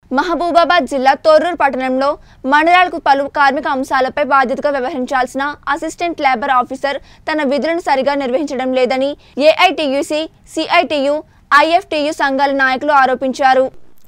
మహబూబాబాద్ జిల్లా తొర్రూరు పట్టణంలో మండలాలకు పలు కార్మిక అంశాలపై బాధ్యతగా వ్యవహరించాల్సిన అసిస్టెంట్ లేబర్ ఆఫీసర్ తన విధులను సరిగా నిర్వహించడం లేదని ఏఐటియుసి సిఐటియు ఐఎఫ్టియు సంఘాల నాయకులు ఆరోపించారు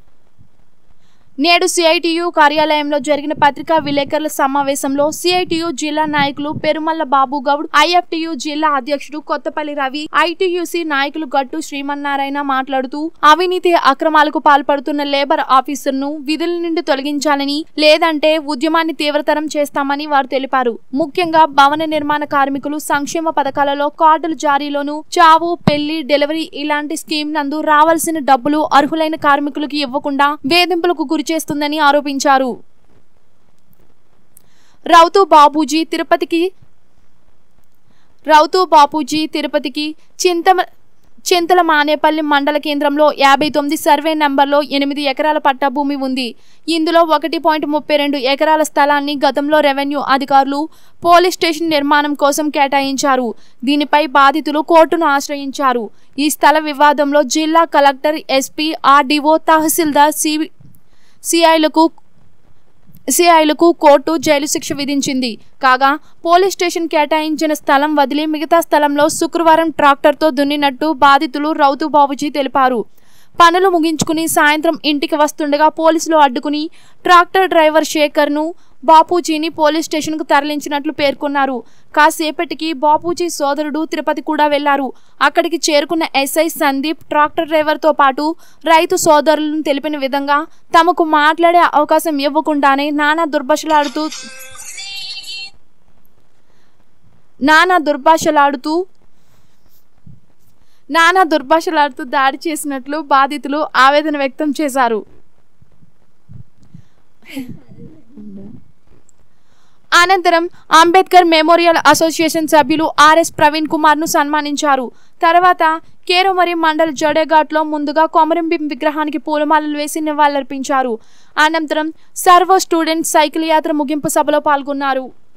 నేడు సిఐటియు కార్యాలయంలో జరిగిన పత్రికా విలేకరుల సమావేశంలో సిఐటియు జిల్లా నాయకులు పెరుమల్ల బాబు గౌడ్ ఐఎఫ్టియు జిల్లా అధ్యక్షుడు కొత్తపల్లి రవి ఐటియుసి నాయకులు గట్టు శ్రీమన్నారాయణ మాట్లాడుతూ అవినీతి అక్రమాలకు పాల్పడుతున్న లేబర్ ఆఫీసర్ను విధుల నుండి తొలగించాలని లేదంటే ఉద్యమాన్ని తీవ్రతరం చేస్తామని వారు తెలిపారు ముఖ్యంగా భవన నిర్మాణ కార్మికులు సంక్షేమ పథకాలలో కార్డుల జారీలోను చావు పెళ్లి డెలివరీ ఇలాంటి స్కీమ్ నందు రావాల్సిన డబ్బులు అర్హులైన కార్మికులకు ఇవ్వకుండా వేధింపులకు గురి చేస్తుందని ఆరోపించారు రౌతు బాబూజీ తిరుపతికి రౌతు బాపూజీ తిరుపతికి చింతమ చింతల మానేపల్లి మండల కేంద్రంలో యాభై తొమ్మిది సర్వే నంబర్లో ఎనిమిది ఎకరాల పట్టా భూమి ఉంది ఇందులో ఒకటి పాయింట్ ముప్పై రెండు ఎకరాల స్థలాన్ని గతంలో రెవెన్యూ అధికారులు పోలీస్ స్టేషన్ నిర్మాణం కోసం కేటాయించారు దీనిపై బాధితులు కోర్టును ఆశ్రయించారు ఈ స్థల వివాదంలో జిల్లా కలెక్టర్ ఎస్పీ ఆర్డీఓ తహసీల్దార్ సి సిఐలకు సిఐలకు కోర్టు జైలు శిక్ష విధించింది కాగా పోలీస్ స్టేషన్ కేటాయించిన స్థలం వదిలి మిగతా స్థలంలో శుక్రవారం ట్రాక్టర్తో దున్నినట్టు బాధితులు రౌతు బాబుజీ తెలిపారు పనులు ముగించుకుని సాయంత్రం ఇంటికి వస్తుండగా పోలీసులు అడ్డుకుని ట్రాక్టర్ డ్రైవర్ శేఖర్ను బాపూజీని పోలీస్ స్టేషన్కు తరలించినట్లు పేర్కొన్నారు కాసేపటికి బాపూజీ సోదరుడు తిరుపతి కూడా వెళ్లారు అక్కడికి చేరుకున్న ఎస్ఐ సందీప్ ట్రాక్టర్ డ్రైవర్తో పాటు రైతు సోదరులను తెలిపిన విధంగా తమకు మాట్లాడే అవకాశం ఇవ్వకుండానే నానా దుర్భాషలాడుతూ నానా దుర్భాషలాడుతూ నానా దుర్భాషలాడుతూ దాడి చేసినట్లు బాధితులు ఆవేదన వ్యక్తం చేశారు అనంతరం అంబేద్కర్ మెమోరియల్ అసోసియేషన్ సభ్యులు ఆర్ఎస్ ప్రవీణ్ కుమార్ ను సన్మానించారు తర్వాత కేరోమరి మండల్ జడేఘాట్లో ముందుగా కొమరంభీం విగ్రహానికి పూలమాలలు వేసి నివాళులర్పించారు అనంతరం సర్వ స్టూడెంట్ సైకిల్ యాత్ర ముగింపు సభలో పాల్గొన్నారు